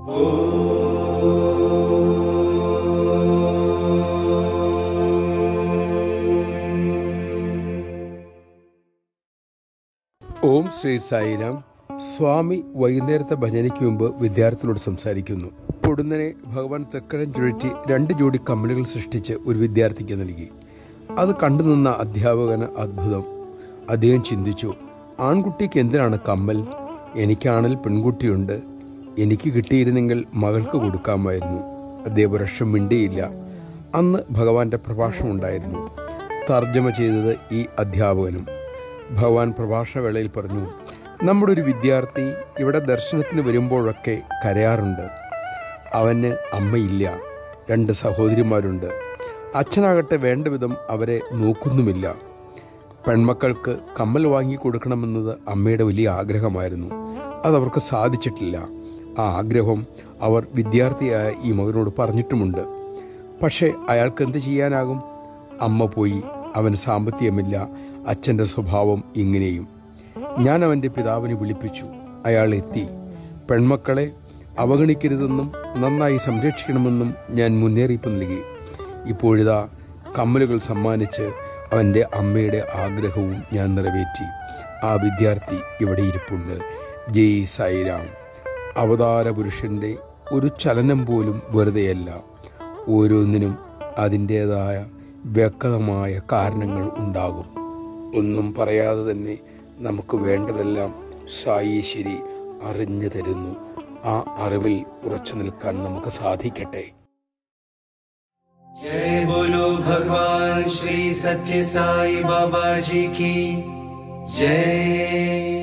ഓം ശ്രീ സായിരാം സ്വാമി വൈകുന്നേരത്തെ ഭജനയ്ക്ക് മുമ്പ് വിദ്യാർത്ഥികളോട് സംസാരിക്കുന്നു പൊടുന്നനെ ഭഗവാൻ തൃക്കഴം ചുഴറ്റി രണ്ട് ജോഡി കമ്മലുകൾ സൃഷ്ടിച്ച് ഒരു വിദ്യാർത്ഥിക്ക് നൽകി അത് കണ്ടുനിന്ന അധ്യാപകന് അത്ഭുതം അദ്ദേഹം ചിന്തിച്ചു ആൺകുട്ടിക്ക് എന്തിനാണ് കമ്മൽ എനിക്കാണെങ്കിൽ പെൺകുട്ടിയുണ്ട് എനിക്ക് കിട്ടിയിരുന്നെങ്കിൽ മകൾക്ക് കൊടുക്കാമായിരുന്നു അദ്ദേഹം ഒരക്ഷം മിണ്ടിയില്ല അന്ന് ഭഗവാന്റെ പ്രഭാഷണം ഉണ്ടായിരുന്നു തർജ്ജമ ചെയ്തത് ഈ അധ്യാപകനും ഭഗവാൻ പ്രഭാഷണവേളയിൽ പറഞ്ഞു നമ്മുടെ ഒരു വിദ്യാർത്ഥി ഇവിടെ ദർശനത്തിന് വരുമ്പോഴൊക്കെ കരയാറുണ്ട് അവന് അമ്മയില്ല രണ്ട് സഹോദരിമാരുണ്ട് അച്ഛനാകട്ടെ വേണ്ട വിധം അവരെ നോക്കുന്നുമില്ല പെൺമക്കൾക്ക് കമ്മൽ വാങ്ങി കൊടുക്കണമെന്നത് അമ്മയുടെ വലിയ ആഗ്രഹമായിരുന്നു അതവർക്ക് സാധിച്ചിട്ടില്ല ആ ആഗ്രഹം അവർ വിദ്യാർത്ഥിയായ ഈ മകനോട് പറഞ്ഞിട്ടുമുണ്ട് പക്ഷേ അയാൾക്ക് എന്ത് ചെയ്യാനാകും അമ്മ പോയി അവന് സാമ്പത്തികമില്ല അച്ഛൻ്റെ സ്വഭാവം ഇങ്ങനെയും ഞാൻ അവൻ്റെ പിതാവിനെ വിളിപ്പിച്ചു അയാൾ എത്തി പെൺമക്കളെ അവഗണിക്കരുതെന്നും നന്നായി സംരക്ഷിക്കണമെന്നും ഞാൻ മുന്നറിയിപ്പ് നൽകി ഇപ്പോഴിതാ കമ്മലുകൾ സമ്മാനിച്ച് അവൻ്റെ അമ്മയുടെ ആഗ്രഹവും ഞാൻ നിറവേറ്റി ആ വിദ്യാർത്ഥി ഇവിടെ ഇരിപ്പുണ്ട് ജയ് സായിരാം അവതാര പുരുഷൻ്റെ ഒരു ചലനം പോലും വെറുതെയല്ല ഓരോന്നിനും അതിൻ്റേതായ വ്യക്തമായ കാരണങ്ങൾ ഉണ്ടാകും ഒന്നും പറയാതെ തന്നെ നമുക്ക് വേണ്ടതെല്ലാം സായീശ്വരി അറിഞ്ഞു തരുന്നു ആ അറിവിൽ ഉറച്ചു നിൽക്കാൻ നമുക്ക് സാധിക്കട്ടെ जय बोलो भगवान श्री सत्य साई बाबा जी की जय